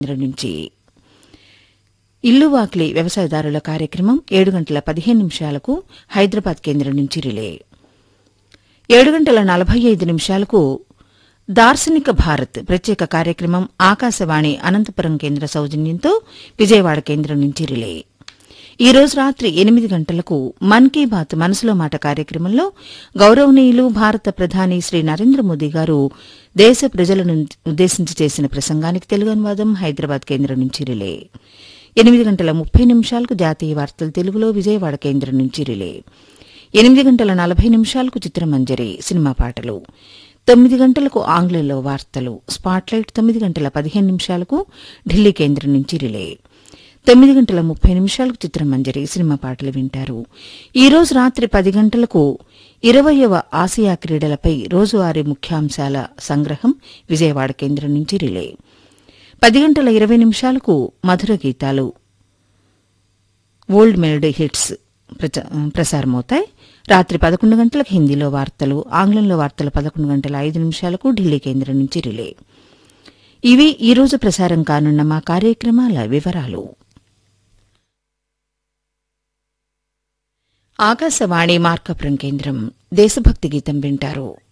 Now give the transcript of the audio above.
కేంద్రం నుంచి ఇల్లు వాకిలి వ్యవసాయదారుల కార్యక్రమం ఏడు గంటల పదిహేను నిమిషాలకు హైదరాబాద్ కేంద్రం నుంచి రిలే ఏడు గంటల నలభై ఐదు నిమిషాలకు దార్శనిక భారత్ ప్రత్యేక కార్యక్రమం ఆకాశవాణి అనంతపురం కేంద్ర సౌజన్యంతో విజయవాడ కేంద్రం నుంచి రిలే ఈ రోజు రాత్రి ఎనిమిది గంటలకు మన్ కీ బాత్ మనసులో మాట కార్యక్రమంలో గౌరవనీయులు భారత ప్రధాని శ్రీ నరేంద్ర మోదీ గారు దేశ ప్రజలను ఉద్దేశించి చేసిన ప్రసంగానికి తెలుగు అనువాదం హైదరాబాద్ కేంద్రం నుంచి రిలే ఎనిమిది గంటల ముప్పై నిమిషాలకు జాతీయ వార్తలు తెలుగులో విజయవాడ కేంద్రం నుంచి రిలే ఎనిమిది గంటల నలభై నిమిషాలకు చిత్రమంజరి సినిమా పాటలు తొమ్మిది గంటలకు ఆంగ్లంలో వార్తలు స్పాట్లైట్ తొమ్మిది గంటల పదిహేను నిమిషాలకు ఢిల్లీ కేంద్రం నుంచి రిలే తొమ్మిది గంటల ముప్పై నిమిషాలకు చిత్రమంజరి సినిమా పాటలు వింటారు ఈ రోజు రాత్రి పది గంటలకు ఇరవయవ ఆసియా క్రీడలపై రోజువారీ ముఖ్యాంశాల సంగ్రహం విజయవాడ కేంద్రం నుంచి రిలే పది గంటల ఇరవై నిమిషాలకు మధుర గీతాలు ఓల్డ్ మెలోడీ హిట్స్ ప్రచ- ప్రసారమవుతాయి రాత్రి పదకొండు గంటలకు హిందీలో వార్తలు ఆంగ్లంలో వార్తలు పదకొండు గంటల ఐదు నిమిషాలకు ఢిల్లీ కేంద్రం నుంచి రిలే ఇవి ఈ రోజు ప్రసారం కానున్న మా కార్యక్రమాల వివరాలు ఆకాశవాణి మార్కపురం కేంద్రం దేశభక్తి గీతం వింటారు